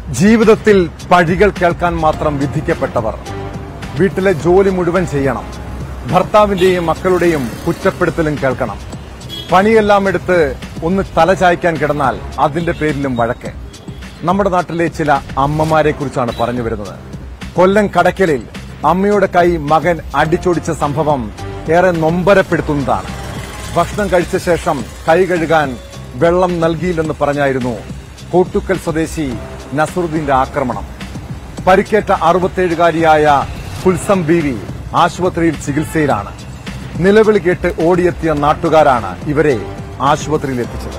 ജീവിതത്തിൽ പഴികൾ കേൾക്കാൻ മാത്രം വിധിക്കപ്പെട്ടവർ വീട്ടിലെ ജോലി മുഴുവൻ ചെയ്യണം ഭർത്താവിന്റെയും മക്കളുടെയും കുറ്റപ്പെടുത്തലും കേൾക്കണം പണിയെല്ലാം എടുത്ത് ഒന്ന് തലചായ്ക്കാൻ കിടന്നാൽ അതിന്റെ പേരിലും വഴക്ക് നമ്മുടെ നാട്ടിലെ ചില അമ്മമാരെ കുറിച്ചാണ് പറഞ്ഞു വരുന്നത് കൊല്ലം കടക്കലിൽ അമ്മയുടെ കൈ മകൻ അടിച്ചൊടിച്ച സംഭവം ഏറെ നൊമ്പരപ്പെടുത്തുന്നതാണ് ഭക്ഷണം കഴിച്ച ശേഷം കൈ കഴുകാൻ വെള്ളം നൽകിയില്ലെന്ന് പറഞ്ഞായിരുന്നു കോട്ടുക്കൽ സ്വദേശി നസറുദ്ദീന്റെ ആക്രമണം പരിക്കേറ്റ അറുപത്തേഴുകാരിയായ കുൽസം ബീവി ആശുപത്രിയിൽ ചികിത്സയിലാണ് നിലവിളി കേട്ട് ഓടിയെത്തിയ നാട്ടുകാരാണ് ഇവരെ ആശുപത്രിയിൽ എത്തിച്ചത്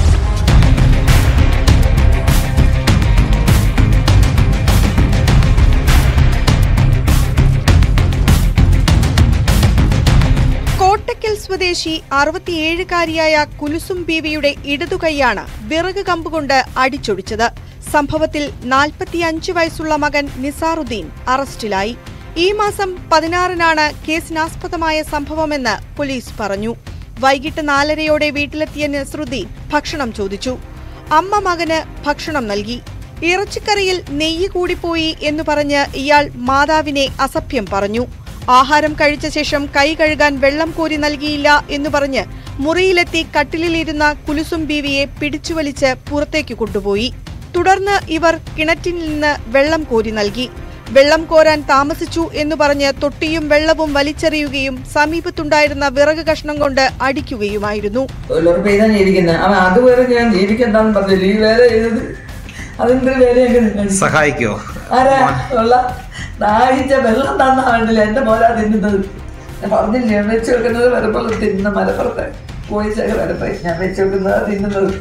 കോട്ടക്കൽ സ്വദേശി അറുപത്തിയേഴുകാരിയായ കുലുസും ബീവിയുടെ ഇടതുകൈയാണ് വിറക് കമ്പുകൊണ്ട് അടിച്ചൊടിച്ചത് സംഭവത്തിൽ നാൽപ്പത്തിയഞ്ച് വയസ്സുള്ള മകൻ നിസാറുദ്ദീൻ അറസ്റ്റിലായി ഈ മാസം പതിനാറിനാണ് കേസിനാസ്പദമായ സംഭവമെന്ന് പോലീസ് പറഞ്ഞു വൈകിട്ട് നാലരയോടെ വീട്ടിലെത്തിയ നസറുദ്ദീൻ ഭക്ഷണം ചോദിച്ചു അമ്മ മകന് ഭക്ഷണം നൽകി ഇറച്ചിക്കറിയിൽ നെയ്യ് കൂടിപ്പോയി എന്നു പറഞ്ഞ് ഇയാൾ മാതാവിനെ അസഭ്യം പറഞ്ഞു ആഹാരം കഴിച്ച ശേഷം കൈ കഴുകാൻ വെള്ളം കോരി നൽകിയില്ല എന്നു പറഞ്ഞ് മുറിയിലെത്തി കട്ടിലിലിരുന്ന കുലുസും ബീവിയെ പിടിച്ചുവലിച്ച് പുറത്തേക്ക് കൊണ്ടുപോയി തുടർന്ന് ഇവർ കിണറ്റിൽ നിന്ന് വെള്ളം കോരി നൽകി വെള്ളം കോരാൻ താമസിച്ചു എന്നു പറഞ്ഞ് തൊട്ടിയും വെള്ളവും വലിച്ചെറിയുകയും സമീപത്തുണ്ടായിരുന്ന വിറക് കഷ്ണം കൊണ്ട് അടിക്കുകയുമായിരുന്നു തൊഴിലുറപ്പ് ചെയ്താൽ ജീവിക്കുന്നത് അവൻ അതുവരെ ഞാൻ ജീവിക്കണ്ടെന്ന് പറഞ്ഞില്ല ഈ വേല ചെയ്തത് അതിന്റെ വേല എങ്ങനെ സഹായിക്കോ ആരാ ഉള്ള ദാഹിച്ച വെള്ളം തന്ന ആണ്ടില്ല എന്റെ മോലാ തിന്നുന്നത് ഞാൻ പറഞ്ഞില്ലേ വെച്ച് വെക്കുന്നത് വരപ്പുള്ള തിന്നുന്ന മലപ്പുറത്ത് പോയിച്ചൊക്കെ വരപ്പ ഞാൻ വെച്ച് വെക്കുന്നത് തിന്നുന്നത്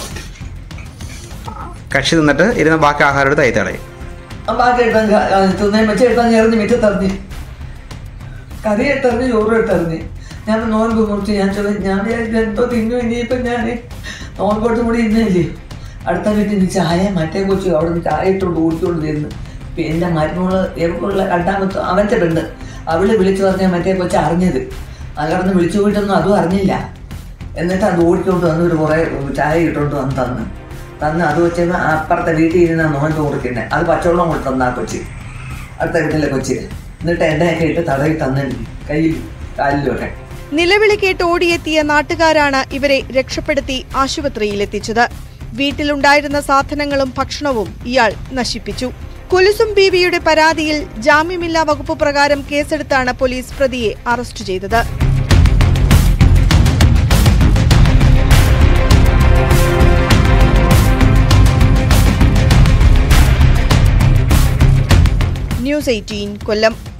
കക്ഷി നിന്നിട്ട് ഇരുന്ന് ബാക്കി ആഹാരം എടുത്ത് കൈത്തളയും ആ ബാക്കി എടുത്താൽ തിന്നേം വെച്ച് എടുത്താൽ എറിഞ്ഞ് മുറ്റത്തെറിഞ്ഞ് കറി എടുത്തെറിഞ്ഞ് ചോറ് എടുത്തെറിഞ്ഞ് ഞാൻ നോൻപ് മുറിച്ച് ഞാൻ ചോദിച്ചു ഞാൻ വിചാരിച്ചു എന്തോ തിന്നു ഇനിയിപ്പം ഞാൻ നോൻപോട്ട് കൂടി ഇന്നില്ലേ അടുത്ത വീട്ടിൽ നിന്ന് ചായ മറ്റേ കൊച്ചു അവിടെ നിന്ന് ചായ ഇട്ടുകൊണ്ട് ഓടിക്കൊണ്ട് തിന്ന് പിന്നെ മരുമോള് എവർക്കുള്ള രണ്ടാമത്തെ അവൻ്റെ പെണ്ണ് അവള് വിളിച്ചു പറഞ്ഞാൽ മറ്റേ കൊച്ചു അറിഞ്ഞത് അകർന്ന് വിളിച്ചു പോയിട്ടൊന്നും അതും അറിഞ്ഞില്ല എന്നിട്ട് അത് ഓടിക്കൊണ്ട് വന്ന് ഒരു കുറേ ചായ ഇട്ടുകൊണ്ട് വന്ന് തന്ന് തന്ന് അത് വെച്ചപ്പോൾ അപ്പുറത്തെ വീട്ടിൽ ഇരുന്ന നോൻ തോറിക്കുന്നത് അത് പച്ചവെള്ളം കൊണ്ട് തന്ന ആ കൊച്ചി അടുത്ത വീട്ടിലെ കൊച്ചി എന്നിട്ട് എണ്ണയൊക്കെ ഇട്ട് തടവി തന്നെ കയ്യിൽ കാലിലൊക്കെ നിലവിളി കേട്ട് ഓടിയെത്തിയ നാട്ടുകാരാണ് ഇവരെ രക്ഷപ്പെടുത്തി ആശുപത്രിയിലെത്തിച്ചത് വീട്ടിലുണ്ടായിരുന്ന സാധനങ്ങളും ഭക്ഷണവും ഇയാൾ നശിപ്പിച്ചു കുലുസും ബീവിയുടെ പരാതിയിൽ ജാമ്യമില്ലാ വകുപ്പ് പ്രകാരം കേസെടുത്താണ് പോലീസ് പ്രതിയെ അറസ്റ്റ് ചെയ്തത് ന്യൂസ് എയ്റ്റീൻ കൊല്ലം